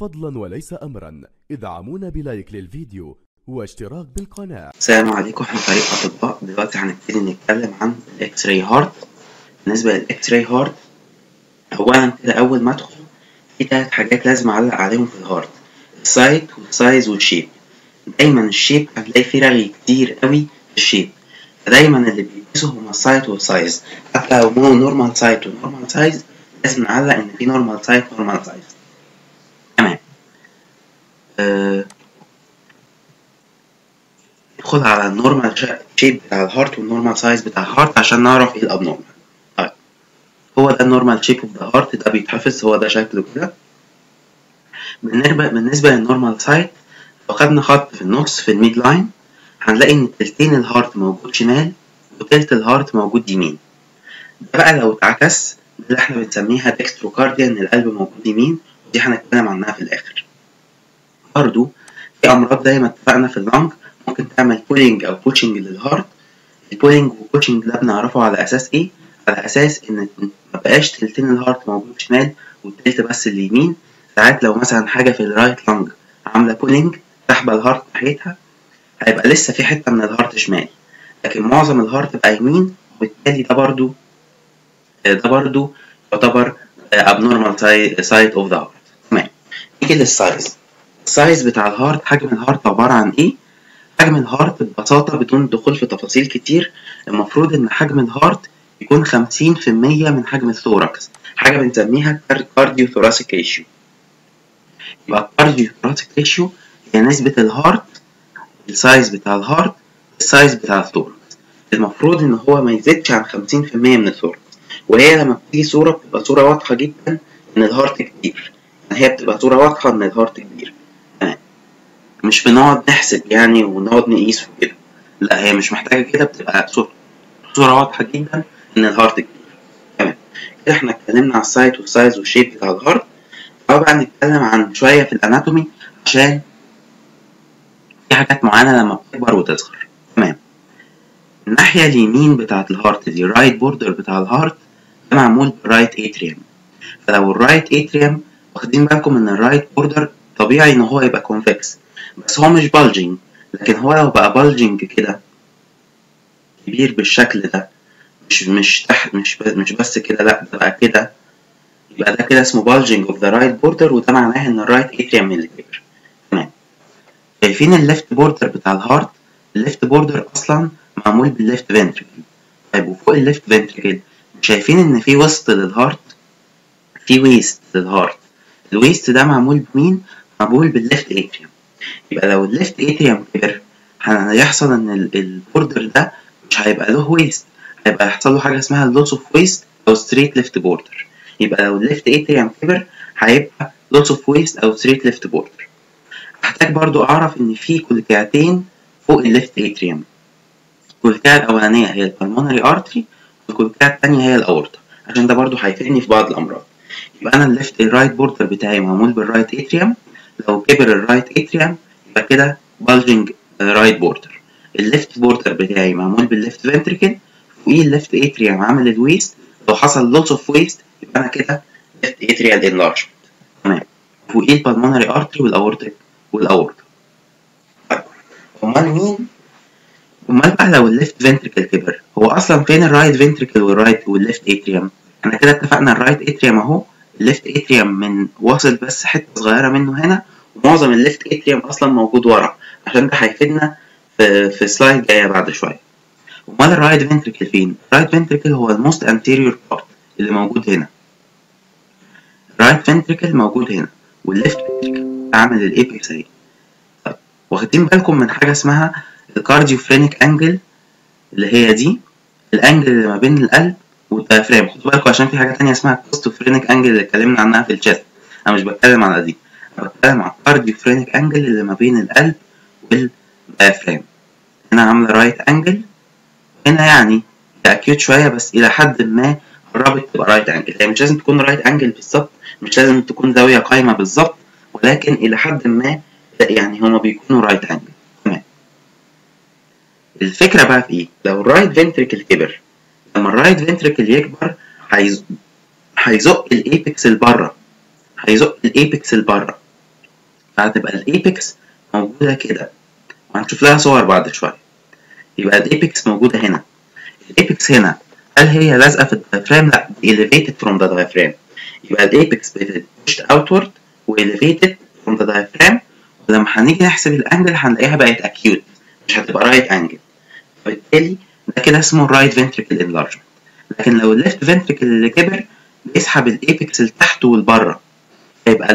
فضلا وليس أمرا ادعمونا بلايك للفيديو واشتراك بالقناة السلام عليكم احنا فريق اطباء دلوقتي هنبتدي نتكلم عن الاكس راي هارت بالنسبه للاكس راي هارت اولا كده اول ما ادخل في تلات حاجات لازم اعلق عليهم في الهارت السايت والسايز والشيب دايما الشيب هتلاقي فيه رغي كتير قوي في الشيب فدايما اللي بيقيسوا هما السايت والسايز حتى لو هو نورمال سايت ونورمال سايز لازم نعلق ان في نورمال سايت ونورمال سايز تمام أه ندخل على النورمال شيب بتاع الهارت والنورمال سايز بتاع الهارت عشان نعرف ايه الابنورمال طيب هو ده النورمال شيب اوف ذا هارت ده بيتحفظ هو ده شكله كده بالنسبة بالنسبة للنورمال سايت لو خدنا خط في النص في الميد لاين هنلاقي ان تلتين الهارت موجود شمال وتلت الهارت موجود يمين ده بقى لو اتعكس ده اللي احنا بنسميها ديكستروكارديا ان القلب موجود يمين ودي هنتكلم عنها في الاخر برضو في امراض زي ما اتفقنا في اللنج ممكن تعمل بولينج او بوشنج للهارت البولينج والبوشنج ده بنعرفه على اساس ايه على اساس ان مبقاش تلتين الهارت موجود شمال والتلت بس اليمين ساعات لو مثلا حاجه في الرايت لانج عامله بولينج سحبه الهارت ناحيتها هيبقى لسه في حته من الهارت شمال لكن معظم الهارت بقى يمين وبالتالي ده برضو ده برضو يعتبر abnormal site of the heart تمام نيجي للسايز السايز بتاع الهارت حجم الهارت عباره عن ايه حجم الهارت ببساطة بدون دخول في تفاصيل كتير المفروض إن حجم الهارت يكون خمسين في المية من حجم الثوركس حاجة بنسميها كارديو ثوراسيك ريشيو يبقى الكارديو ثوراسيك ريشيو هي نسبة الهارت السايز بتاع الهارت السايز بتاع الثوركس المفروض إن هو ما يزيدش عن خمسين في المية من الثوركس وهي لما بتيجي صورة بتبقى صورة واضحة جدا إن الهارت كبير يعني هي بتبقى صورة واضحة إن الهارت كبير مش بنقعد نحسب يعني ونقعد نقيس وكده لا هي مش محتاجة كده بتبقى صورة صورة واضحة جدا إن الهارت كبير تمام كده احنا اتكلمنا على السايت والسايز والشيب بتاع الهارت تعالوا بقى نتكلم عن شوية في الأناتومي عشان في حاجات معينة لما بتكبر وتصغر تمام الناحية اليمين بتاعة الهارت دي الرايت بوردر بتاع الهارت ده معمول بالرايت اتريوم فلو الرايت اتريوم واخدين بالكم إن الرايت بوردر طبيعي إن هو يبقى كونفكس بس هو مش بالجنج لكن هو لو بقى بالجنج كده كبير بالشكل ده مش مش تحت مش مش بس كده لا ده بقى كده يبقى ده كده اسمه بالجنج اوف ذا رايت بوردر وده معناه ان الرايت اتريوم اللي كبر تمام شايفين الليفت بوردر بتاع الهارت الليفت بوردر اصلا معمول بالليفت فنتريكل طيب وفوق الليفت فنتريكل شايفين ان في وسط للهارت في ويست للهارت الويست ده معمول بمين معمول بالليفت اتريوم يبقى لو الليفت اتريوم كبر هيحصل ان البوردر ده مش هيبقى له ويست هيبقى يحصل له حاجه اسمها اللوس اوف ويست او ستريت ليفت بوردر يبقى لو الليفت اتريوم كبر هيبقى لوس اوف ويست او ستريت ليفت بوردر هحتاج برضو اعرف ان في كلكعتين فوق الليفت اتريوم الكلكعه الاولانيه هي البلمونري ارتري والكلكعه الثانيه هي الاورطه عشان ده برضو هيفيدني في بعض الامراض يبقى انا الليفت الرايت بوردر بتاعي معمول بالرايت اتريوم لو كبر الرايت اتريوم يبقى كده بالجنج رايت بوردر الليفت بوردر بتاعي معمول بالليفت فنتريكل فوقيه الليفت اتريوم عامل الويست لو حصل لوس اوف ويست يبقى انا كده ليفت اتريال انلارجمنت تمام فوقيه البلمونري ارتري والاورتيك والاورتا طيب امال مين امال بقى لو الليفت فنتريكل كبر هو اصلا فين الرايت فنتريكل والرايت والليفت اتريوم احنا كده اتفقنا الرايت اتريوم اهو الليفت اتريوم من واصل بس حته صغيره منه هنا ومعظم الليفت اتريوم اصلا موجود ورا عشان ده هيفيدنا في في سلايد جايه بعد شويه امال الرايت فنتريكل فين الرايت فنتريكل هو الموست انتيريور بارت اللي موجود هنا الرايت فنتريكل موجود هنا والليفت فنتريكل عامل الايبكس اهي طيب واخدين بالكم من حاجه اسمها الكارديوفرينيك انجل اللي هي دي الانجل اللي ما بين القلب والديافرام خدوا بالكم عشان في حاجه تانية اسمها كوستوفرينيك انجل اللي اتكلمنا عنها في الشات انا مش بتكلم على دي انا بتكلم على الكارديوفرينيك انجل اللي ما بين القلب والديافرام هنا عامله رايت انجل هنا يعني اكيوت شويه بس الى حد ما قربت تبقى رايت انجل هي مش لازم تكون رايت انجل بالظبط مش لازم تكون زاويه قايمه بالظبط ولكن الى حد ما يعني هما بيكونوا رايت انجل تمام الفكره بقى في ايه لو الرايت فنتريكل كبر لما الرايت فنتريكل يكبر هيزق الايبكس لبره هيزق الايبكس لبره فهتبقى الايبكس موجودة كده وهنشوف لها صور بعد شوية يبقى الايبكس موجودة هنا الايبكس هنا هل هي لازقة في الدايفرام؟ لا elevated from the diaphragm يبقى الايبكس pushed outward و elevated from the diaphragm ولما هنيجي نحسب الانجل هنلاقيها بقت acute مش هتبقى رايت انجل فبالتالي ده كده اسمه الرايت ventricle enlargement لكن لو الليفت ventricle اللي كبر بيسحب الايبكس لتحت ولبره يبقى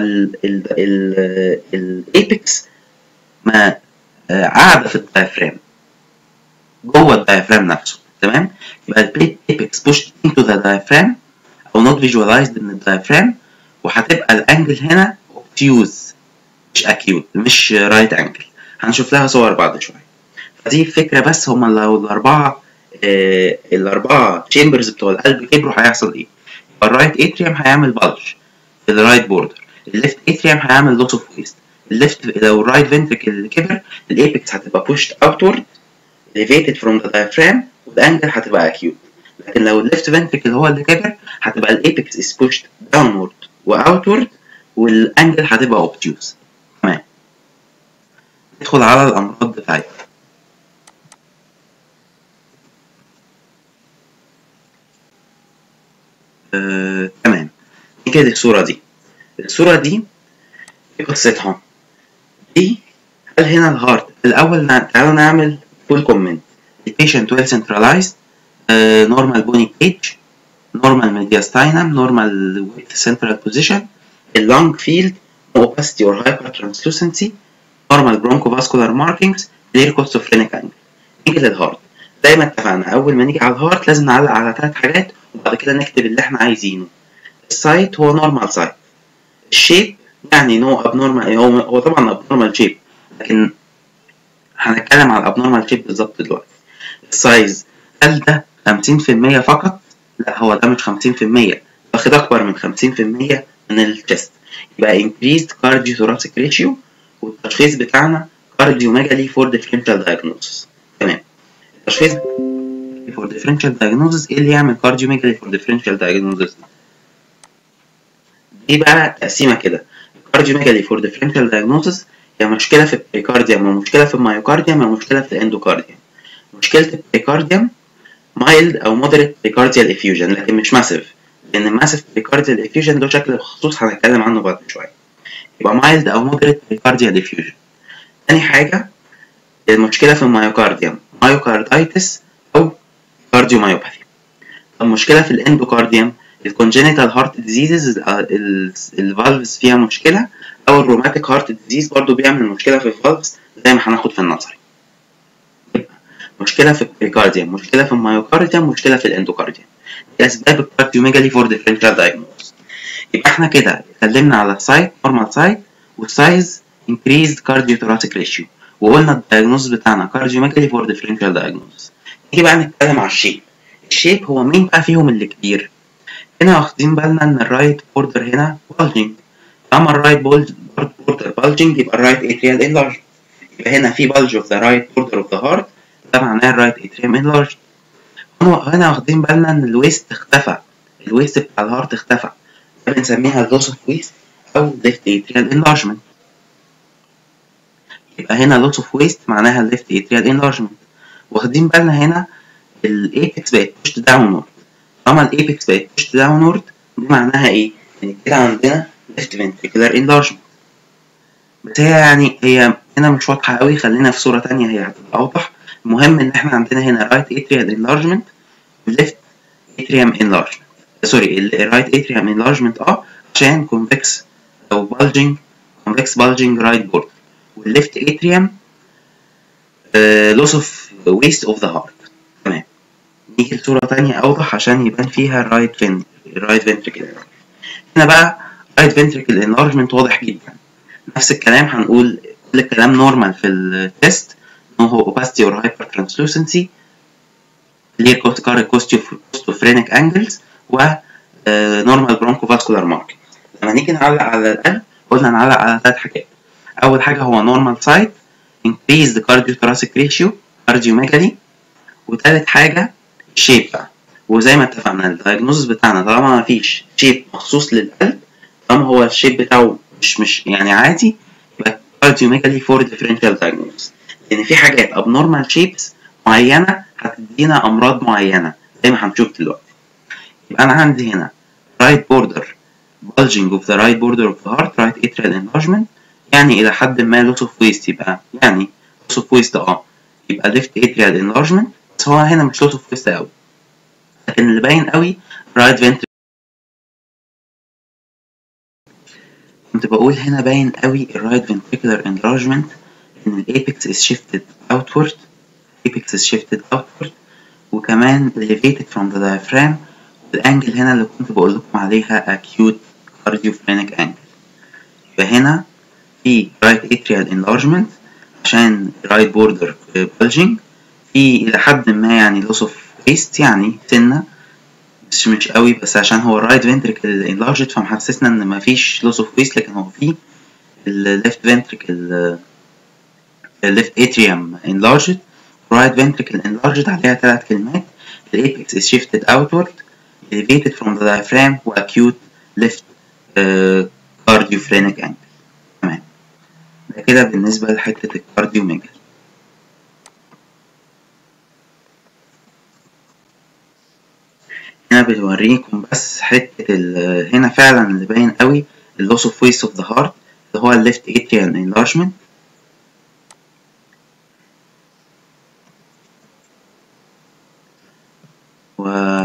الايبكس ما قاعده في الدايفرام جوه الدايفرام نفسه تمام يبقى الايبكس pushed into the diaphragm او not visualized من الدايفرام وهتبقى الانجل هنا obtuse مش acute مش رايت انجل هنشوف لها صور بعد شويه فدي الفكره بس هما لو الاربعه آه الاربعه تشامبرز بتوع القلب كبروا هيحصل ايه الرايت اتريوم هيعمل بلج في الرايت بوردر الليفت اتريوم هيعمل لوس اوف ويست الليفت لو الرايت فنتركل اللي كبر الايبكس هتبقى pushed outward elevated from the diaphragm والانجل هتبقى acute لكن لو الليفت فنتركل هو اللي كبر هتبقى الايبكس is pushed downward واوتورد والانجل هتبقى obtuse تمام ندخل على الامراض بتاعتنا آه، تمام دي كده الصورة دي الصورة دي ايه قصتها دي هل هنا الهارت الأول تعالوا نعمل فول كومنت البيشنت ويل سنترلايزد نورمال بوني كيج نورمال ميدياستاينم نورمال ويت سنترال بوزيشن اللونج فيلد opacity or hypertranslucency normal bronchovascular markings clear costophrenic angle نيجي للهارت زي ما اتفقنا أول ما نيجي على الهارت لازم نعلق على ثلاث حاجات وبعد كده نكتب اللي احنا عايزينه السايت هو نورمال سايت الشيب يعني نو ابنورمال هو هو طبعا ابنورمال شيب لكن هنتكلم على الابنورمال شيب بالظبط دلوقتي السايز هل ده 50% فقط؟ لا هو ده مش 50% واخد اكبر من 50% من الشيست يبقى increased cardiothoracic ratio والتشخيص بتاعنا cardiomegaly for differential diagnosis تمام التشخيص for differential diagnosis ايه اللي يعمل cardiomegaly for differential diagnosis دي بقى تقسيمه كده cardiomegaly for differential diagnosis هي مشكله في البريكارديوم ومشكله في الميوكارديوم ومشكله في الاندوكارديوم مشكله البريكارديوم mild او moderate precardial effusion لكن مش ماسيف لان الماسيف precardial effusion له شكل خصوص هنتكلم عنه بعد شويه يبقى mild او moderate precardial effusion تاني حاجه المشكله في الميوكارديوم مايوكاردايتس او كارديوميوباثي المشكله في الاندوكارديوم الكونجينيتال هارت ديزيزز الفالفز فيها مشكله او الروماتيك هارت ديزيز برضو بيعمل مشكله في الفالفز زي ما هناخد في النظري مشكله في البريكارديوم مشكله في الميوكارديوم مشكله في الاندوكارديوم دي اسباب الكارديوميجالي فور ديفرنشال دايجنوز يبقى احنا كده اتكلمنا على السايت نورمال سايت والسايز increased cardiothoracic ratio وقلنا الدايجنوز بتاعنا كارديوميجالي فور ديفرنشال دايجنوز نيجي بقى نتكلم على الشيب الشيب هو مين بقى فيهم اللي كبير هنا واخدين بالنا ان الرايت بوردر هنا bulging اما الرايت بوردر bulging يبقى الرايت اتريال enlarged يبقى هنا في bulge of the right border of the heart ده معناه الرايت اتريم enlarged هنا واخدين بالنا ان الويست اختفى الويست بتاع الهارت اختفى ده بنسميها loss of waist او left atrial enlargement يبقى هنا loss of waist معناها left atrial enlargement واخدين بالنا هنا الايبكس بقت pushed downward طالما الايبكس بقت pushed downward دي معناها ايه؟ يعني كده عندنا left ventricular enlargement بس هي يعني هي هنا مش واضحة قوي خلينا في صورة تانية هي هتبقى أوضح المهم إن إحنا عندنا هنا right atrial enlargement و left atrium enlargement سوري ال right atrium enlargement اه عشان convex أو bulging convex bulging right border وال left atrium uh, loss of waist of the heart تمام نيجي لصورة تانية أوضح عشان يبان فيها right ventricle right ventricle هنا بقى right ventricle enlargement واضح جدا نفس الكلام هنقول كل الكلام نورمال في التست نو هو opacity or hypertranslucency clear costophrenic angles و normal bronchovascular marking لما نيجي نعلق على القلب قلنا نعلق على ثلاث حاجات أول حاجة هو normal side increased cardiothoracic ratio cardiomegaly وتالت حاجة shape بقى وزي ما اتفقنا الدايجنوزس بتاعنا طالما مفيش شيب مخصوص للقلب طالما هو الشيب بتاعه مش مش يعني عادي يبقى cardiomegaly for differential diagnosis لان في حاجات abnormal shapes معينه هتدينا امراض معينه زي ما هنشوف دلوقتي يبقى انا عندي هنا right border bulging of the right border of the heart right atrial enlargement يعني الى حد ما loss of waste يبقى يعني loss of waste اه يبقى left atrial enlargement بس هو هنا مش loss of waste قوي لكن اللي باين قوي right ventricle كنت بقول هنا باين قوي الرايت ventricular enlargement ان الايبكس is shifted outward apex is shifted outward وكمان elevated from the diaphragm الانجل هنا اللي كنت بقول لكم عليها acute cardiophrenic angle يبقى هنا في right atrial enlargement عشان right border bulging في إلى حد ما يعني loss of waste يعني سنة مش مش قوي بس عشان هو الرايت ventricle enlarged فمحسسنا إن مفيش loss of waste لكن هو في ال left ventricle ال left atrium enlarged right ventricle enlarged عليها ثلاث كلمات the apex is shifted outward elevated from the diaphragm و acute left uh, cardiophrenic angle تمام ده كده بالنسبة لحتة الكارديوميجالي هنا بتوريكم بس حتة ال هنا فعلا اللي باين قوي ال loss of waste of the heart اللي هو ال left atrial enlargement و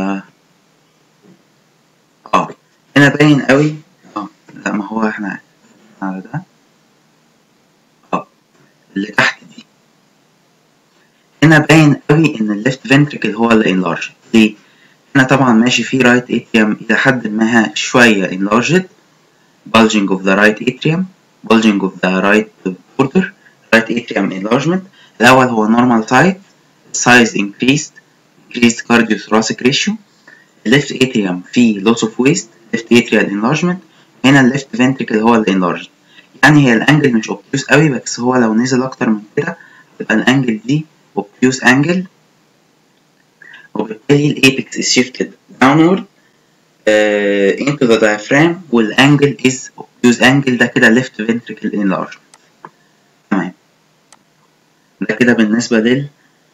اه هنا باين قوي اه لا ما هو احنا على ده اه اللي تحت دي هنا باين قوي ان الليفت فنتريكل هو اللي انلارج ليه هنا طبعا ماشي فيه رايت اتريوم الى حد ما شويه enlarged bulging of the right atrium bulging of the right border right atrium enlargement الاول هو normal side size increased increased cardiothoracic ratio left atrium فيه loss of waste left atrial enlargement هنا ال left ventricle هو اللي enlarged يعني هي الانجل مش obtuse قوي بس هو لو نزل اكتر من كده تبقى الانجل دي obtuse angle وبالتالي الابيكس is shifted downward uh, into the diaphragm والانجل is obtuse angle ده كده left ventricle enlargement تمام ده كده بالنسبة لل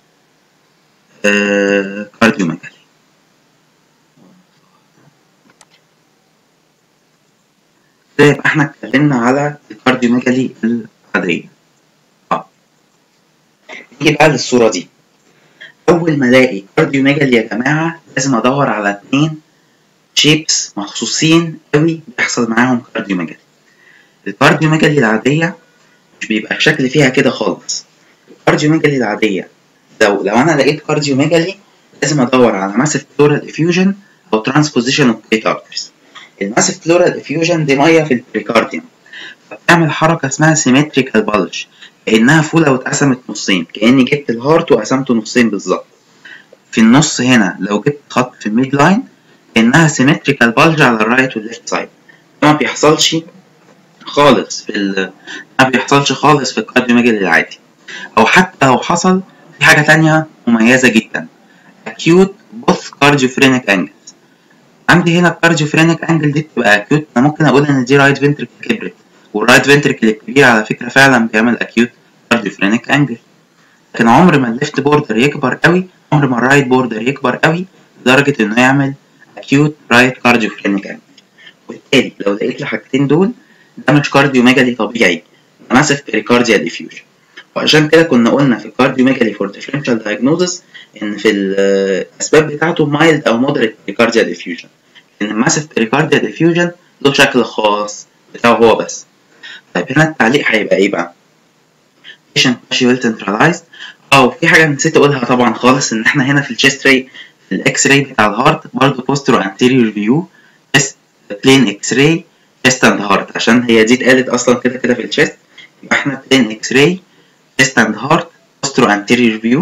كارديوميجالي كده يبقى احنا اتكلمنا على الكارديوميجالي العادية اه نيجي بقى للصورة دي أول ما ألاقي كارديوميجالي يا جماعة لازم أدور على اتنين شيبس مخصوصين أوي بيحصل معاهم كارديوميجالي الكارديوميجالي العادية مش بيبقى الشكل فيها كده خالص الكارديوميجالي العادية لو لو انا لقيت كارديوميجالي لازم ادور على ماسيف بلورال افيوجن او ترانسبوزيشن اوف جريت ارترز الماسيف بلورال افيوجن دي ميه في البريكارديوم فبتعمل حركه اسمها سيمتريكال بلج كانها فوله واتقسمت نصين كاني جبت الهارت وقسمته نصين بالظبط في النص هنا لو جبت خط في الميد لاين كانها سيمتريكال بلج على الرايت والليفت سايد ما بيحصلش خالص في ال... ما بيحصلش خالص في الكارديوميجالي العادي او حتى لو حصل في حاجة تانية مميزة جدا acute both cardiophrenic angles عندي هنا cardiophrenic angle دي بتبقى acute أنا ممكن أقول إن دي right ventricle كبرت والرايت ventricle الكبير على فكرة فعلا بيعمل acute cardiophrenic angle لكن عمر ما الليفت بوردر يكبر قوي عمر ما الرايت بوردر يكبر قوي لدرجة إنه يعمل acute right cardiophrenic angle وبالتالي لو لقيت الحاجتين دول ده مش كارديوميجالي طبيعي ده ماسف بريكارديال ديفيوجن وعشان كده كنا قلنا في الكارديوميجالي فور ديفرنشال دايجنوزس ان في الاسباب بتاعته مايلد او مودريت بريكارديال ديفيوجن ان الماسيف بريكارديال ديفيوجن له شكل خاص بتاعه هو بس طيب هنا التعليق هيبقى ايه بقى patient partially centralized اه في حاجه نسيت اقولها طبعا خالص ان احنا هنا في الشيست راي في الاكس راي بتاع الهارت برضه بوسترو انتيريور فيو تيست بلين اكس راي تيست اند هارت عشان هي دي اتقالت اصلا كده كده في الشيست يبقى احنا بلين اكس راي chest and heart postero anterior view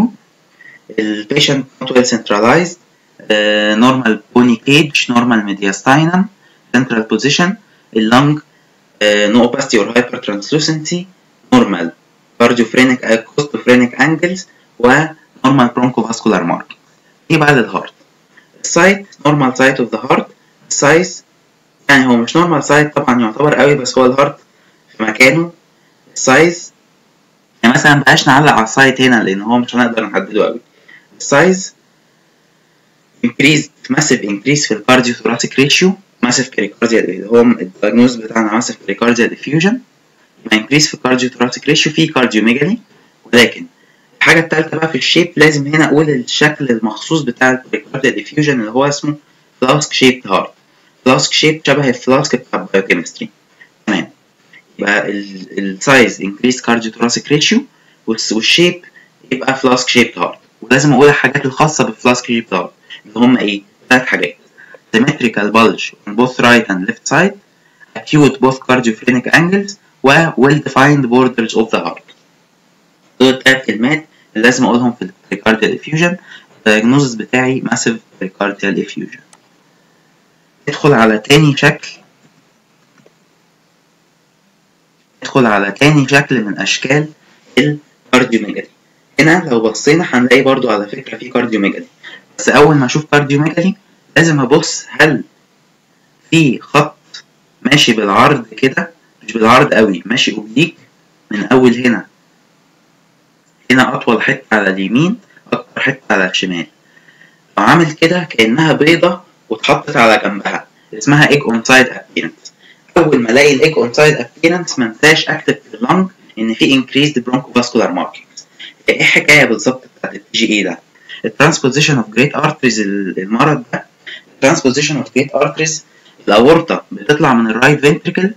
the patient not well centralized uh, normal bony cage normal mediastinum central position lung uh, no opacity or hypertranslucency normal cardiophrenic uh, costophrenic angles و normal bronchovascular mark ايه بقى للهارت السايت normal site of the heart size يعني هو مش normal site طبعا يعتبر قوي بس هو الهارت في مكانه السايز يعني مثلا مبقاش نعلق على السايت هنا لان هو مش هنقدر نحدده قوي السايز increased massive increase في الكارديو thoracic ratio massive pericardial اللي هو الدايجنوز بتاعنا massive pericardial effusion يبقى increase في الكارديو thoracic ratio في كارديوميجالي ولكن الحاجة التالتة بقى في الشيب لازم هنا أقول الشكل المخصوص بتاع البريكارديال effusion اللي هو اسمه flask shaped heart flask shape شبه الفلاسك بتاع البايوكيمستري تمام يبقى السايز increased cardio thoracic ratio والشيب يبقى flask shaped heart ولازم أقول الحاجات الخاصة بالفلاسك shaped heart اللي هم إيه؟ تلات حاجات symmetrical bulge on both right and left side acute both cardiophrenic angles و well defined borders of the heart دول التلات كلمات اللي لازم أقولهم في البريكارديال effusion الدايجنوزس بتاعي massive pericardial effusion ندخل على تاني شكل ندخل على تاني شكل من أشكال الكارديوميجالي هنا لو بصينا هنلاقي برضو على فكرة في كارديوميجالي بس أول ما أشوف كارديوميجالي لازم أبص هل في خط ماشي بالعرض كده مش بالعرض قوي ماشي أوبليك من أول هنا هنا أطول حتة على اليمين أكتر حتة على الشمال لو عامل كده كأنها بيضة واتحطت على جنبها اسمها ايج اون سايد appearance اول ما الاقي الايج اون سايد appearance ما انساش اكتب في اللنج ان في increased bronchovascular markings ايه الحكايه بالظبط بتاعت التي جي اي ده الترانسبوزيشن اوف جريت ارتريز المرض ده الترانسبوزيشن اوف جريت ارتريز الاورطه بتطلع من الرايت فنتريكل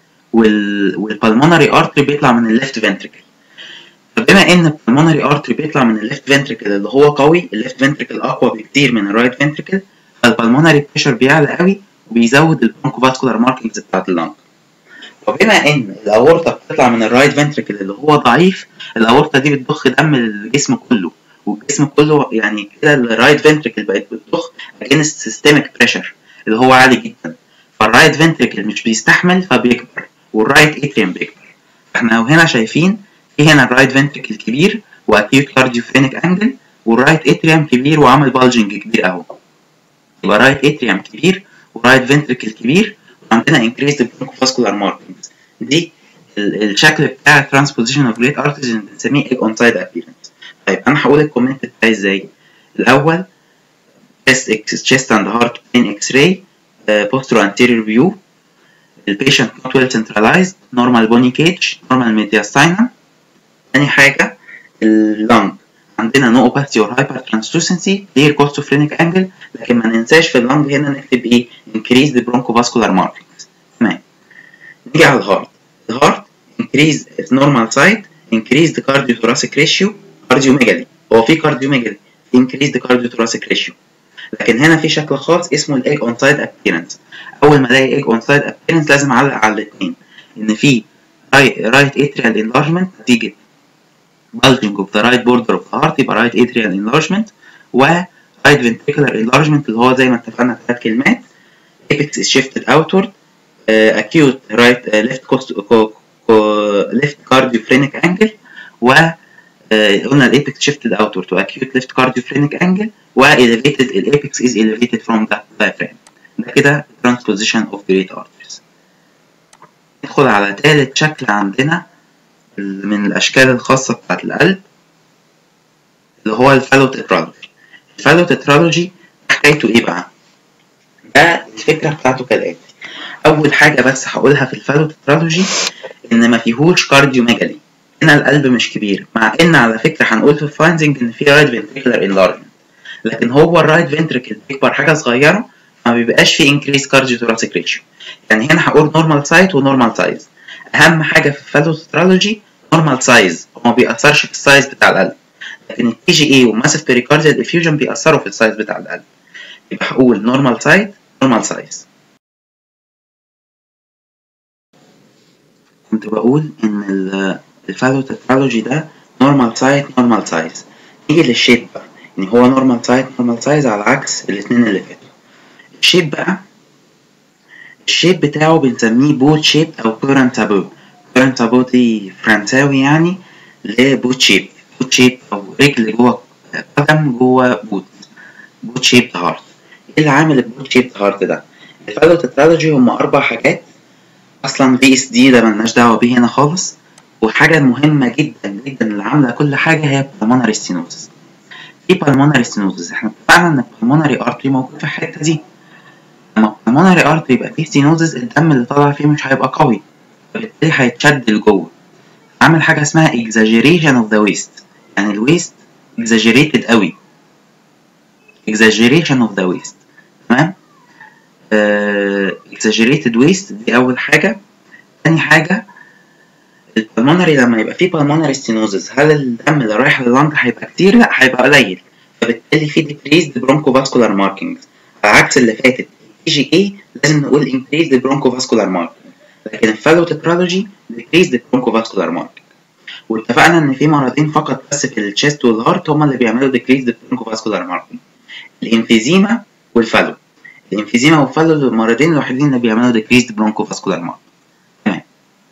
وال والبلمونري ارتري بيطلع من الليفت فنتريكل فبما ان البلمونري ارتري بيطلع من الليفت فنتريكل اللي هو قوي الليفت فنتريكل اقوى بكتير من الرايت فنتريكل فالبلمونري بريشر بيعلى قوي وبيزود البرونكوفاسكولار ماركينجز بتاعت اللنج وبما ان الاورطه بتطلع من الرايت فنتريكل اللي هو ضعيف الاورطه دي بتضخ دم للجسم كله والجسم كله يعني كده الرايت فنتريكل بقت بتضخ اجينست سيستميك بريشر اللي هو عالي جدا فالرايت فنتريكل مش بيستحمل فبيكبر والرايت اتريم بيكبر احنا هنا شايفين في هنا الرايت فنتريكل كبير واكيوت كارديوفرينيك انجل والرايت اتريم كبير وعامل بالجنج كبير اهو يبقى رايت اتريم كبير ورايت فنتريكل كبير وعندنا increased bronchovascular markings دي الشكل بتاع الترانسبوزيشن اوف جريت ارتريز اللي بنسميه ايج اون سايد appearance طيب انا هقول الكومنت بتاعي ازاي الاول chest chest and heart pain x-ray uh, posterior anterior view البيشنت not well centralized normal bony cage normal mediastinum تاني حاجة اللنج عندنا نو اوباستي اور هايبر ترانسلوسنسي clear costophrenic angle لكن ما ننساش في اللنج هنا نكتب ايه increase the bronchovascular markings تمام نيجي على الهارت الهارت increase normal side increase the cardiothoracic ratio cardiomegaly هو في cardiomegaly increase the cardiothoracic ratio لكن هنا في شكل خاص اسمه الايج اون سايد appearance اول ما الاقي ايج اون سايد appearance لازم اعلق على الاثنين ان في right atrial enlargement نتيجه bulging of the right border of the heart يبقى right atrial enlargement و right ventricular enlargement اللي هو زي ما اتفقنا ثلاث كلمات apex is shifted outward uh, acute right uh, left cost co, co, left cardiophrenic angle و uh, قلنا الاpex shifted outward to acute left cardiophrenic angle و elevated الاpex is elevated from the diaphragm ده كده transposition of great arteries ندخل على تالت شكل عندنا من الأشكال الخاصة بتاعت القلب اللي هو الفالوتترالوجي الفالوتترالوجي حكايته إيه بقى؟ ده الفكرة بتاعته كالآتي أول حاجة بس هقولها في الفالوتترالوجي إن ما فيهوش كارديوميجالي هنا القلب مش كبير مع إن على فكرة هنقول في الفايندنج إن في رايت فنتريكولار انلارجمنت لكن هو الرايت فنتريكل بيكبر حاجة صغيرة ما بيبقاش فيه انكريس كارديوثوراسيك ريشيو يعني هنا هقول نورمال سايت ونورمال سايز اهم حاجه في الفالوترالوجي نورمال سايز هو ما بيأثرش في السايز بتاع القلب لكن التي جي اي وماسيف بيريكارديال افيوجن بيأثروا في السايز بتاع القلب يبقى هقول نورمال سايد نورمال سايز كنت بقول ان الفالوترالوجي ده نورمال سايد نورمال سايز نيجي للشيب بقى يعني هو نورمال سايد نورمال سايز على عكس الاثنين اللي فاتوا الشيب بقى الشيب بتاعه بنسميه بوت شيب او كورنتابو كورنتابو دي فرنساوي يعني لبوت شيب بوت شيب او رجل جوه قدم جوه بوت بوت شيب هارت ايه اللي عامل البوت شيب هارت ده الفالوتترالوجي هم اربع حاجات اصلا في اس دي ده ملناش دعوه بيه هنا خالص وحاجة مهمة جدا جدا اللي عاملة كل حاجة هي pulmonary stenosis في pulmonary stenosis احنا اتفقنا ان pulmonary artery موجود في الحتة دي لما pulmonary artery يبقى فيه stenosis الدم اللي طالع فيه مش هيبقى قوي فبالتالي هيتشد لجوه عامل حاجة اسمها exaggeration of the waist يعني الويست exaggerated قوي exaggeration of the waist تمام uh, exaggerated waist دي أول حاجة تاني حاجة البلمونري لما يبقى فيه pulmonary stenosis هل الدم اللي رايح لللنج هيبقى كتير؟ لا هيبقى قليل فبالتالي في decreased bronchovascular markings على عكس اللي فاتت اي جي اي لازم نقول increased bronchovascular marking لكن الفالو تترالوجي decreased bronchovascular marking واتفقنا ان في مرضين فقط بس في الشيست والهارت هما اللي بيعملوا decreased bronchovascular marking الانفيزيما والفالو الانفيزيما والفالو المرضين الوحيدين اللي بيعملوا decreased bronchovascular marking تمام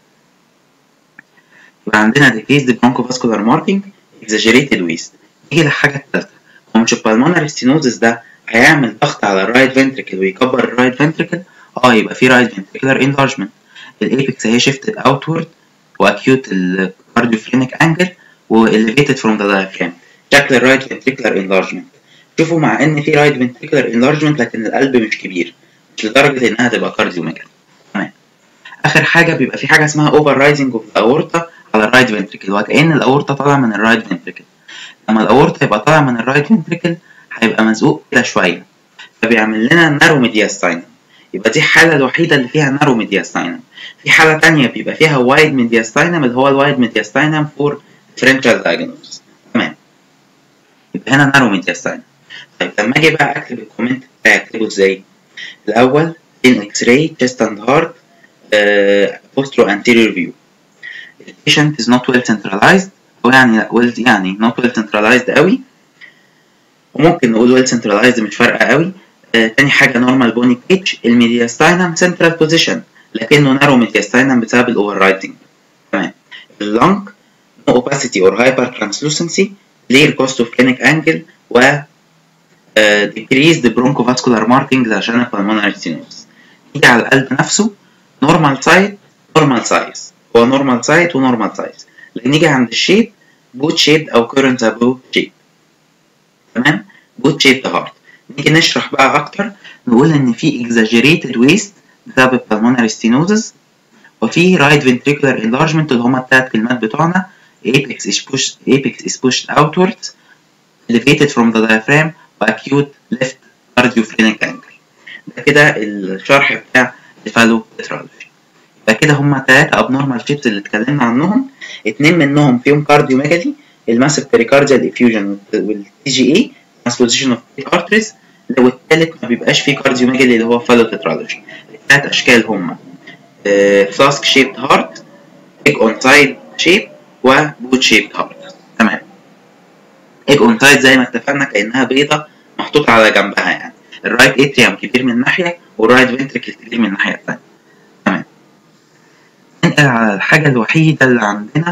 يبقى عندنا decreased bronchovascular marking exaggerated waist نيجي للحاجة التالتة هو مش البلمونري stenosis ده هيعمل ضغط على الرايت فنتريكل ويكبر الرايت فنتريكل اه يبقى في رايت فنتريكولار انلارجمنت الايبكس اهي شيفتد اوتورد واكيوت الكارديوفرينيك انجل واليفيتد فروم ذا diaphragm شكل الرايت فنتريكولار انلارجمنت شوفوا مع ان في رايت فنتريكولار انلارجمنت لكن القلب مش كبير مش لدرجه انها تبقى كارديوميجال تمام اخر حاجه بيبقى في حاجه اسمها اوفر رايزنج اوف الاورتا على الرايت فنتريكل وكأن الاورتا طالعه من الرايت فنتريكل لما الاورتا يبقى طالع من الرايت فنتريكل هيبقى مزقوق كده شويه فبيعمل لنا نارو ميدياستاينم يبقى دي الحاله الوحيده اللي فيها نارو ميدياستاينم في حاله تانية بيبقى فيها وايد ميدياستاينم اللي هو الوايد ميدياستاينم فور differential diagnosis تمام يبقى هنا نارو ميدياستاينم طيب لما اجي بقى اكتب الكومنت بتاعي اكتبه ازاي الاول in x-ray chest and heart uh, postero anterior view the patient is not well centralized هو يعني well يعني not well centralized قوي وممكن نقول well centralized مش فارقة قوي آه تاني حاجة normal bony pitch الميدياستاينم central position لكنه narrow mediastinum بسبب الاوفر رايدنج تمام اللنج no opacity or hyper translucency clear costophrenic angle و uh, decreased bronchovascular markings عشان البلمونري stenosis نيجي على القلب نفسه normal side normal size هو normal side و normal size لكن نيجي عند الشيب boot shaped أو current above shape تمام boot shaped heart نيجي نشرح بقى أكتر نقول إن في exaggerated waist بسبب البلمونري stenosis وفي right ventricular enlargement اللي هما التلات كلمات بتوعنا apex is pushed apex is pushed outwards elevated from the diaphragm وacute left cardiophrenic angle ده كده الشرح بتاع الفالو تترالوجي يبقى كده هما تلاتة abnormal shapes اللي اتكلمنا عنهم اتنين منهم فيهم كارديوميجالي الماسيف pericardal effusion والتي جي اي transposition of arteries والتالت ما بيبقاش فيه كارديوميجالي اللي هو فالو تترالوجي التلات اشكال هما فلاسك شيبد هارت ايج اون سايد شيب وبوت شيبد هارت تمام ايج اون سايد زي ما اتفقنا كانها بيضه محطوطه على جنبها يعني الرايت اتريوم كبير من ناحيه والرايت فنتريكل كبير من الناحيه الثانيه تمام ننقل على الحاجه الوحيده اللي عندنا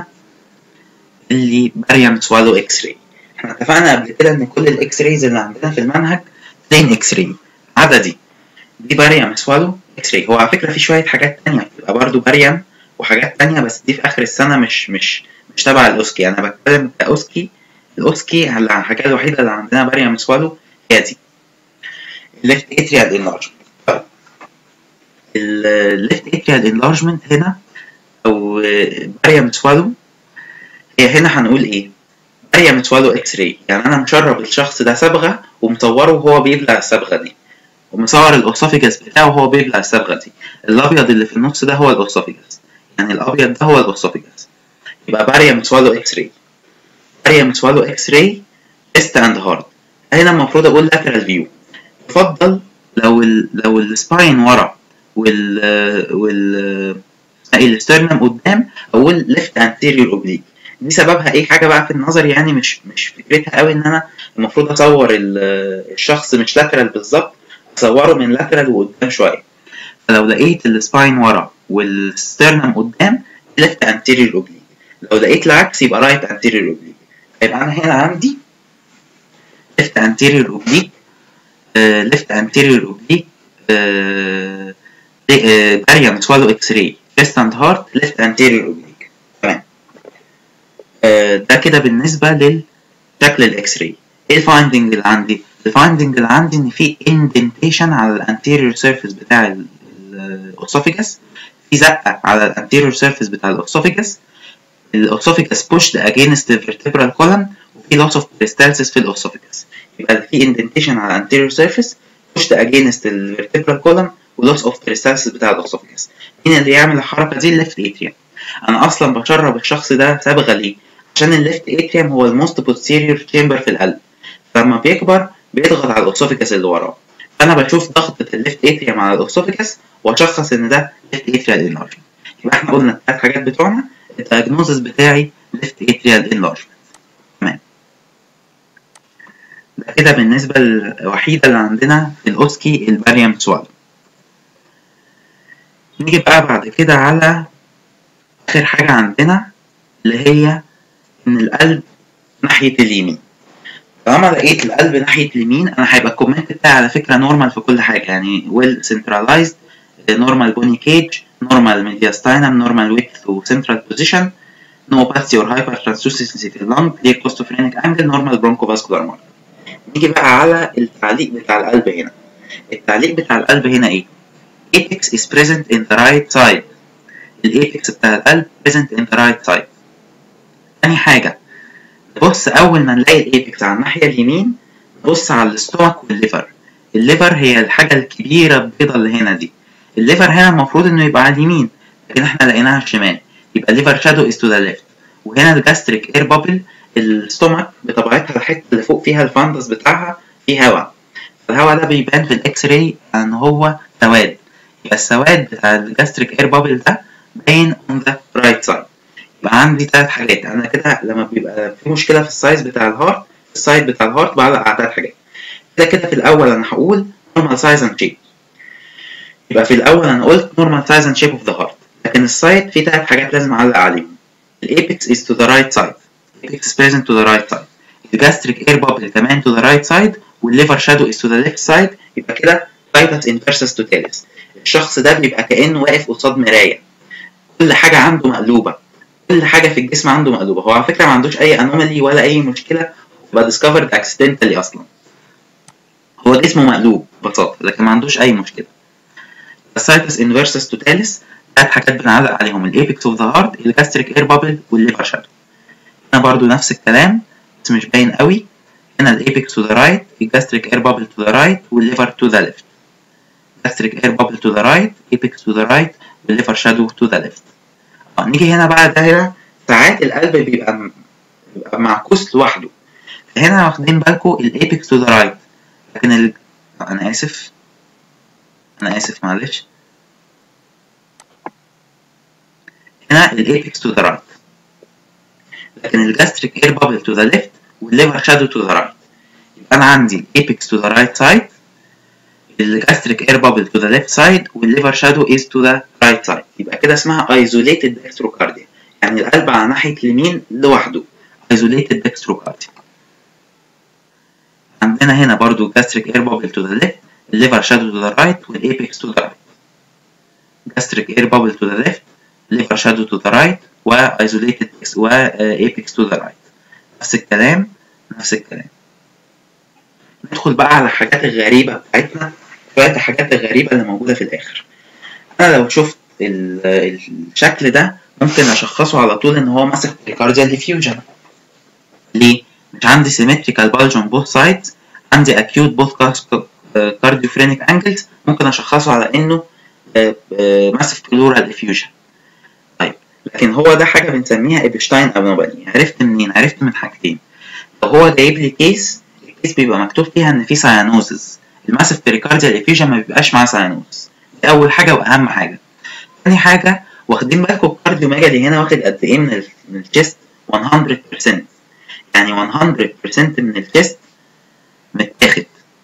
اللي باريوم سوالو اكس راي احنا اتفقنا قبل كده ان كل الاكس رايز اللي عندنا في المنهج بلين اكس راي عددي دي باريوم سوالو اكس راي هو على فكره في شويه حاجات تانية بتبقى برضه باريوم وحاجات تانية بس دي في اخر السنه مش مش مش تبع الاوسكي انا بتكلم كاوسكي الاوسكي الحاجه الوحيده اللي عندنا باريوم سوالو هي دي الليفت اتريال انلارجمنت طيب الليفت اتريال انلارجمنت هنا او باريوم سوالو هي هنا هنقول ايه باريوم سوالو اكس راي يعني انا مشرب الشخص ده صبغه ومصوره وهو بيبلع الصبغه دي ومصور الاسوفيجاس بتاعه وهو بيبلع الصبغه دي الابيض اللي في النص ده هو الاسوفيجاس يعني الابيض ده هو الاسوفيجاس يبقى باريوم سوالو اكس راي باريوم سوالو اكس راي chest اند هارت هنا المفروض اقول lateral فيو يفضل لو ال لو السباين ورا وال وال الاسترنم قدام اقول ليفت انتيريور اوبليك دي سببها ايه حاجه بقى في النظر يعني مش مش فكرتها قوي ان انا المفروض اصور الشخص مش لاترال بالظبط اصوره من لاترال وقدام شويه فلو لقيت السباين ورا والسترنم قدام ليفت انتيريور اوبليك لو لقيت العكس يبقى رايت انتيريور اوبليك يبقى انا هنا عندي ليفت انتيريور اوبليك ليفت انتيريور اوبليك باريوم سوالو اكس راي chest and heart left anterior oblique تمام آه، ده كده بالنسبة للشكل الاكس راي ايه الفايندنج اللي عندي الفايندنج اللي عندي ان في اندنتيشن على الانتيريور سيرفيس بتاع الاوسوفيجاس في زقة على الانتيريور سيرفيس بتاع الاوسوفيجاس الاوسوفيجاس pushed against the vertebral column وفي loss of peristalsis في الاوسوفيجاس يبقى في اندنتيشن على الانتيريور سيرفيس pushed against the vertebral column ولوس اوف peristalsis بتاع الاوسوفيجاس مين اللي يعمل الحركة دي الليفت اتريوم انا اصلا بشرب الشخص ده صبغة ليه عشان الليفت اتريوم هو الموست posterior chamber في القلب فلما بيكبر بيضغط على الاوسوفيجاس اللي وراه فانا بشوف ضغطة الليفت اتريوم على الاوسوفيجاس واشخص ان ده ليفت اتريال انلارجمنت يبقى احنا قلنا الثلاث حاجات بتوعنا الدايجنوزس بتاعي ليفت اتريال انلارجمنت تمام ده كده بالنسبة الوحيدة اللي عندنا في الأوسكي الباريوم سوال نيجي بقى بعد كده على آخر حاجة عندنا اللي هي إن القلب ناحية اليمين طالما لقيت القلب ناحية اليمين أنا هيبقى الكومنت بتاعي على فكرة نورمال في كل حاجة يعني ويل سنتراليزد نورمال بوني كيج نورمال ميدياستاينم نورمال ويدث وسنترال بوزيشن نو opacity or hypertranslucency في اللنج clear costophrenic angle normal bronchovascular marker نيجي بقى على التعليق بتاع القلب هنا التعليق بتاع القلب هنا ايه apex is present in the right side الايبكس بتاع القلب present in the right side تاني حاجة بص أول ما نلاقي الايبكس على الناحية اليمين نبص على الاستومك والليفر الليفر هي الحاجة الكبيرة البيضة اللي هنا دي الليفر هنا المفروض إنه يبقى على اليمين لكن احنا لقيناها على الشمال يبقى الليفر شادو is to the left وهنا الجاستريك اير بابل الستومك بطبيعتها الحتة اللي فوق فيها الفندس بتاعها فيه هواء الهواء ده بيبان في الاكس راي ان هو سواد يبقى السواد بتاع الجاستريك اير بابل ده باين اون ذا رايت سايد يبقى عندي ثلاث حاجات انا كده لما بيبقى في مشكله في السايز بتاع الهارت السايد بتاع الهارت بعلق على ثلاث حاجات كده كده في الاول انا هقول نورمال سايز اند شيب يبقى في الاول انا قلت نورمال سايز اند شيب اوف ذا هارت لكن السايد في ثلاث حاجات لازم اعلق عليهم الايبكس is to the right side apex is present to the right side الجاستريك اير بابل كمان to the right side والليفر شادو is to the left side يبقى كده تايتس inversus totalis الشخص ده بيبقى كأنه واقف قصاد مراية كل حاجة عنده مقلوبة كل حاجة في الجسم عنده مقلوبة هو على فكرة ما عندوش أي أنومالي ولا أي مشكلة بقى discovered accidentally أصلا هو جسمه مقلوب ببساطة لكن ما عندوش أي مشكلة السايتس inversus totalis تلات حاجات بنعلق عليهم الايبكس اوف ذا هارت الجاستريك اير بابل والليفر شادو هنا برضو نفس الكلام بس مش باين قوي هنا الايبكس تو ذا رايت الجاستريك اير بابل تو ذا رايت والليفر تو ذا ليفت gastric air bubble to the right apex to the right والليفر شادو to the left اه نيجي هنا بقى دايرة ساعات القلب بيبقى م- بيبقى معكوس لوحده هنا واخدين بالكم الايبكس to the right لكن ال... انا اسف انا اسف معلش هنا الايبكس to the right لكن الجاستريك اير بابل to the left والليفر شادو to the right يبقى انا عندي الايبكس to the right side الجاستريك اير بابل to the left side والليفر شادو is to the right side يبقى كده اسمها isolated dextrocardia يعني القلب على ناحية اليمين لوحده isolated dextrocardia عندنا هنا برضو gastric air bubble to the left الليفر شادو to the right والايبكس to the right gastric air bubble to the left liver shadow to the right و isolated و apex to the right نفس الكلام نفس الكلام ندخل بقى على الحاجات الغريبة بتاعتنا شوية الحاجات الغريبة اللي موجودة في الآخر أنا لو شفت ال- الشكل ده ممكن أشخصه على طول إن هو ماسك بريكارديال ديفيوجن ليه؟ مش عندي symmetrical bulge on both sides عندي acute both cardiophrenic angles ممكن أشخصه على إنه massive pleural effusion طيب لكن هو ده حاجة بنسميها إبشتاين أبنوبالي عرفت منين؟ عرفت من حاجتين لو هو جايب لي كيس الكيس بيبقى مكتوب فيها إن في سايانوزز الماسيف بريكارديال افيوجن ما بيبقاش معاه سايانوزز دي أول حاجة وأهم حاجة تاني حاجة واخدين بالكم الكارديو ميجالي هنا واخد قد إيه من ال من الشيست 100% يعني 100% من الشيست متاخد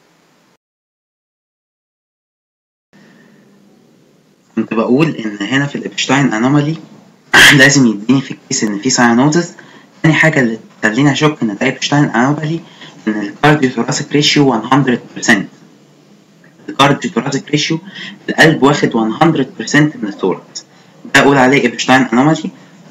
كنت بقول ان هنا في الابشتاين انومالي لازم يديني في الكيس ان في ساينوزس تاني حاجه اللي تخليني اشك ان ده ابشتاين انومالي ان الكارديو ثوراسيك ريشيو 100% الكارديو ثوراسيك ريشيو القلب واخد 100% من الثوركس ده اقول عليه ابشتاين انومالي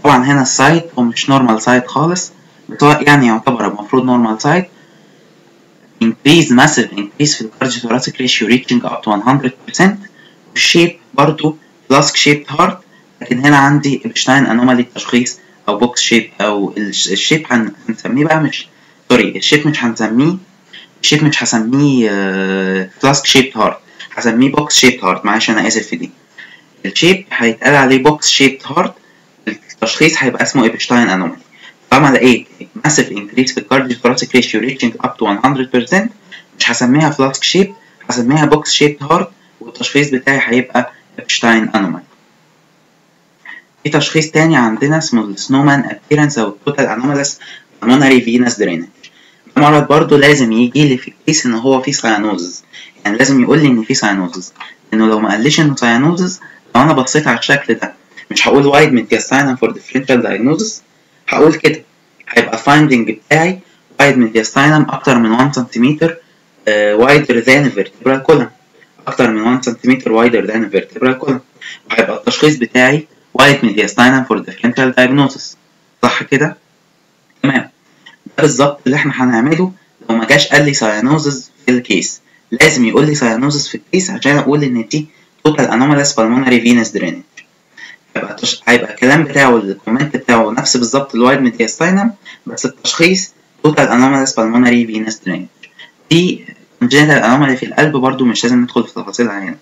طبعا هنا السايت هو مش نورمال سايت خالص بس هو يعني يعتبر المفروض نورمال سايت increase massive increase في الكارديوثوراسيك ratio reaching up to 100% والشيب برضو flask shaped heart لكن هنا عندي ابشتاين انومالي تشخيص او بوكس شيب او الشيب هنسميه بقى مش سوري الشيب مش هنسميه الشيب مش هسميه فلاسك شيب هارت هسميه بوكس شيب هارت معلش انا اسف في دي الشيب هيتقال عليه بوكس شيب هارت التشخيص هيبقى اسمه ابشتاين انومالي طالما لقيت ماسيف انكريس في الكارديو ثوراسيك ريشيو ريتشنج اب تو 100% مش هسميها فلاسك شيب هسميها بوكس شيب هارت والتشخيص بتاعي هيبقى ابشتاين انومالي في تشخيص تاني عندنا اسمه السنومان ابيرنس او التوتال انوماليس pulmonary venous drainage ده مرض برضه لازم يجي لي في الكيس ان هو فيه ساينوزز يعني لازم يقول لي ان فيه ساينوزز لانه لو ما قاليش انه ساينوزز لو انا بصيت على الشكل ده مش هقول وايد ميدياستاينم فور ديفرنشال دايجنوزس هقول كده هيبقى الفايندنج بتاعي وايد ميدياستاينم اكتر من 1 سنتيمتر وايدر ذان الفيرتبرال كولم اكتر من 1 سنتيمتر وايدر ذان الفيرتبرال كولم وهيبقى التشخيص بتاعي وايت ميدياستاينم فور ديفرنشال دايجنوزس صح كده تمام ده بالظبط اللي احنا هنعمله لو ما جاش قال لي ساينوزز في الكيس لازم يقول لي ساينوزز في الكيس عشان اقول ان دي توتال انوماليس بالمونري فينس درينج هيبقى تش... هيبقى الكلام بتاعه الكومنت بتاعه نفس بالظبط الوايد ميدياستاينم بس التشخيص توتال انوماليس بالمونري فينس درينج دي كونجنتال انومالي في القلب برضو مش لازم ندخل في تفاصيلها هنا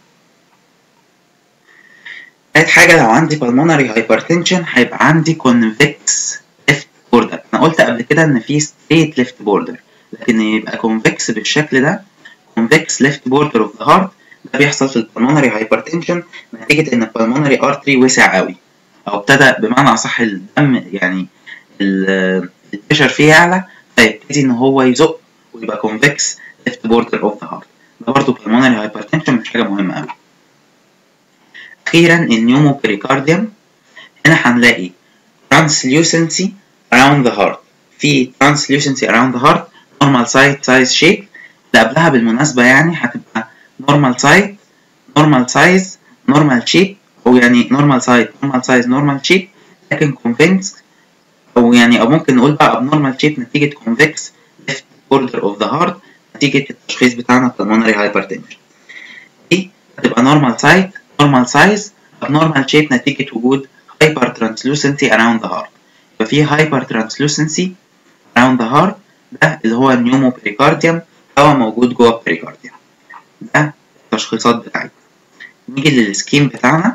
تالت حاجة لو عندي pulmonary hypertension هيبقى عندي convex left border أنا قلت قبل كده إن في straight left border لكن يبقى convex بالشكل ده convex left border of the heart ده بيحصل في ال pulmonary hypertension نتيجة إن ال pulmonary artery وسع قوي أو ابتدى بمعنى أصح الدم يعني البريشر فيه يعلى فيبتدي إن هو يزق ويبقى convex left border of the heart ده برضه pulmonary hypertension مش حاجة مهمة أوي أخيرا النيومو بريكارديوم هنا هنلاقي translucency around the heart في translucency around the heart normal side size shape اللي قبلها بالمناسبة يعني هتبقى normal side normal size normal shape أو يعني normal side normal size normal shape لكن convex أو يعني أو ممكن نقول بقى abnormal shape نتيجة convex left border of the heart نتيجة التشخيص بتاعنا pulmonary hypertension دي هتبقى normal side normal size abnormal shape نتيجة وجود hyper translucency around the heart يبقى في hyper translucency around the heart ده اللي هو النيومو بريكارديوم هو موجود جوه البريكارديوم ده التشخيصات بتاعتنا نيجي للسكيم بتاعنا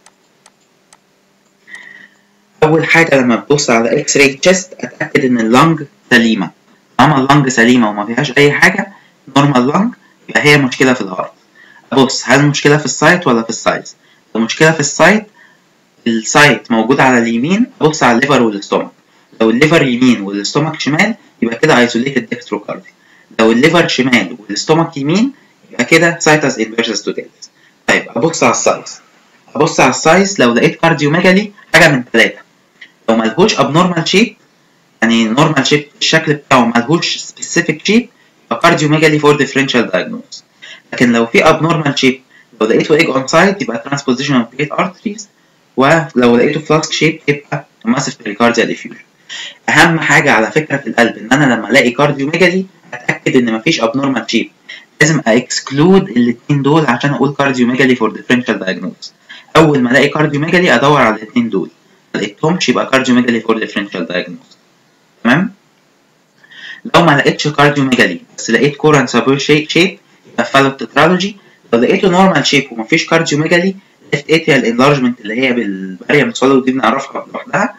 أول حاجة لما تبص على إكس راي تشيست أتأكد إن اللنج سليمة طالما اللنج سليمة وما فيهاش أي حاجة نورمال لنج يبقى هي مشكلة في الهارت أبص هل المشكلة في السايت ولا في السايز لو مشكلة في السايت السايت موجود على اليمين أبص على الليفر والاستومك لو الليفر يمين والاستومك شمال يبقى كده ايزوليتد ديكستروكاردي لو الليفر شمال والاستومك يمين يبقى كده سايتس انفيرسس توتاليس طيب ابص على السايز ابص على السايز لو لقيت كارديوميجالي حاجه من ثلاثه لو ملهوش ابنورمال شيب يعني نورمال شيب الشكل بتاعه ملهوش سبيسيفيك شيب يبقى كارديوميجالي فور ديفرنشال دايجنوز لكن لو في ابنورمال شيب لو لقيته ايج اون سايد يبقى ترانسبوزيشن اوف جريت ارتريز ولو لقيته فلاسك شيب يبقى ماسيف بريكارديا ديفيوجن اهم حاجه على فكره في القلب ان انا لما الاقي كارديوميجالي اتاكد ان مفيش ابنورمال شيب لازم اكسكلود الاثنين دول عشان اقول كارديوميجالي فور ديفرنشال دايجنوز اول ما الاقي كارديوميجالي ادور على الاثنين دول ما لقيتهمش يبقى كارديوميجالي فور ديفرنشال دايجنوز تمام لو ما لقيتش كارديوميجالي بس لقيت كورن سابور شيب شيب يبقى فالو تترالوجي لو لقيته نورمال شيب ومفيش كارديوميجالي ليفت اتريال انلارجمنت اللي هي بالباريا متصله ودي بنعرفها لوحدها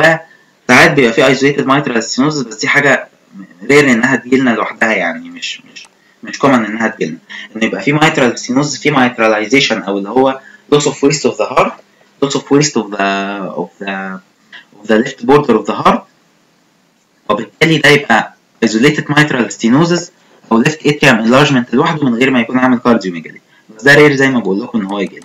ساعات بيبقى في ايزوليتد مايترال ستينوزس بس دي حاجه رير انها تجيلنا لوحدها يعني مش مش مش كومن انها تجيلنا ان يبقى في مايترال ستينوزس في مايتراليزيشن او اللي هو loss of waste of the heart loss of waste of the of the of the left border of the heart وبالتالي ده يبقى isolated mitral stenosis او left atrium enlargement لوحده من غير ما يكون عامل كارديوميجالي بس ده رير زي ما بقول لكم ان هو يجي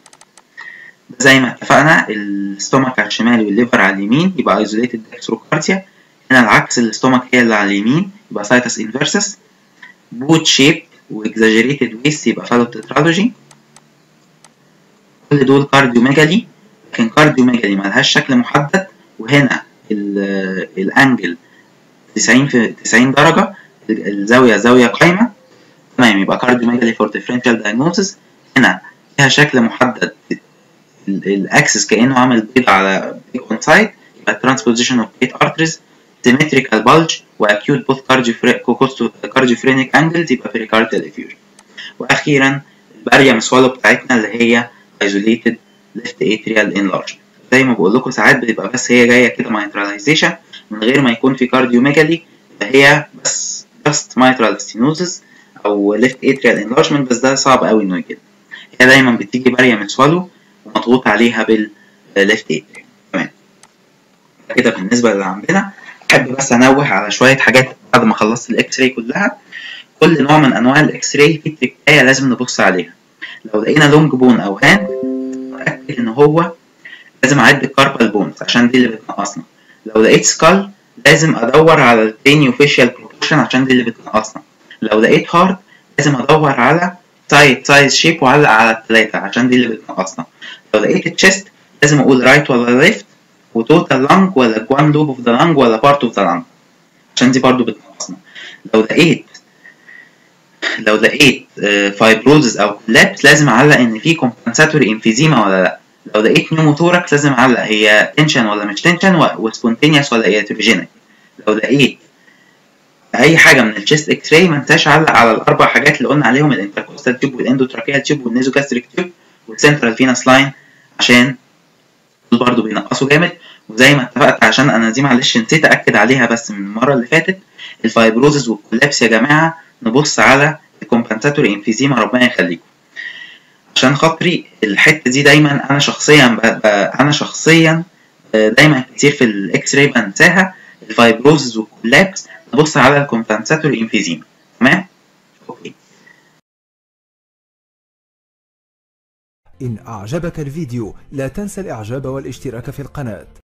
زي ما اتفقنا الاستومك على الشمال والليفر على اليمين يبقى isolated dextrocardia هنا العكس الاستومك هي اللي على اليمين يبقى سايتس انفيرسس بوت شيب واكزاجريتد ويست يبقى فالو تترالوجي كل دول كارديوميجالي لكن كارديوميجالي ملهاش شكل محدد وهنا ال- الانجل 90 في 90 درجه الزاويه زاويه قايمه تمام يبقى كارديوميجالي فور ديفرنشال دايجنوستس هنا فيها شكل محدد ال- الاكسس كانه عامل بيض على بيج اون سايد يبقى ترانسبوزيشن اوف جيت ارتريز سيمتريكال بلج واكيوت بوث كارديوفرينيك انجلز يبقى بريكارديال افيوجن واخيرا الباريوم سوالو بتاعتنا اللي هي isolated left atrial enlargement زي ما بقول لكم ساعات بتبقى بس هي جايه كده مايتراليزيشن من غير ما يكون في كارديوميجالي هي بس just mitral stenosis او left atrial enlargement بس ده صعب قوي انه يجي هي دايما بتيجي باريوم سوالو ومضغوط عليها بال left atrial تمام كده بالنسبه للي عندنا احب بس انوه على شويه حاجات بعد ما خلصت الاكس راي كلها كل نوع من انواع الاكس راي في تريكايه لازم نبص عليها لو لقينا لونج بون او هاند نتاكد ان هو لازم اعد الكاربال بونز عشان دي اللي بتنقصنا لو لقيت سكال لازم ادور على الكرينيو فيشيال بروبورشن عشان دي اللي بتنقصنا لو لقيت هارت لازم ادور على سايد سايز شيب واعلق على الثلاثه عشان دي اللي بتنقصنا لو لقيت التشست لازم اقول رايت ولا ليفت وتوتال لانج ولا جوان لوب اوف ذا لانج ولا بارت اوف ذا لانج عشان دي برضو بتنقصنا لو لقيت لو لقيت فايبروزز او كولابس لازم اعلق ان في كومبنساتوري انفيزيما ولا لا لو لقيت نيوموثوركس لازم اعلق هي تنشن ولا مش تنشن وسبونتينيوس ولا اياتروجينيك لو لقيت اي حاجه من الشيست اكس راي ما انساش اعلق على الاربع حاجات اللي قلنا عليهم الانتركوستال تيوب والاندوتراكيال تيوب والنيزوجاستريك تيوب والسنترال فينس لاين عشان دول برضه بينقصوا جامد وزي ما اتفقت عشان انا دي معلش نسيت اكد عليها بس من المره اللي فاتت الفايبروزز والكولابس يا جماعه نبص على الكومبنساتوري انفيزيما ربنا يخليكم عشان خاطري الحته دي دايما انا شخصيا ب... ب... انا شخصيا دايما كتير في الاكس راي بنساها الفايبروزز والكولابس نبص على الكومبنساتوري انفيزيما تمام اوكي إن أعجبك الفيديو لا تنسى الإعجاب والاشتراك في القناة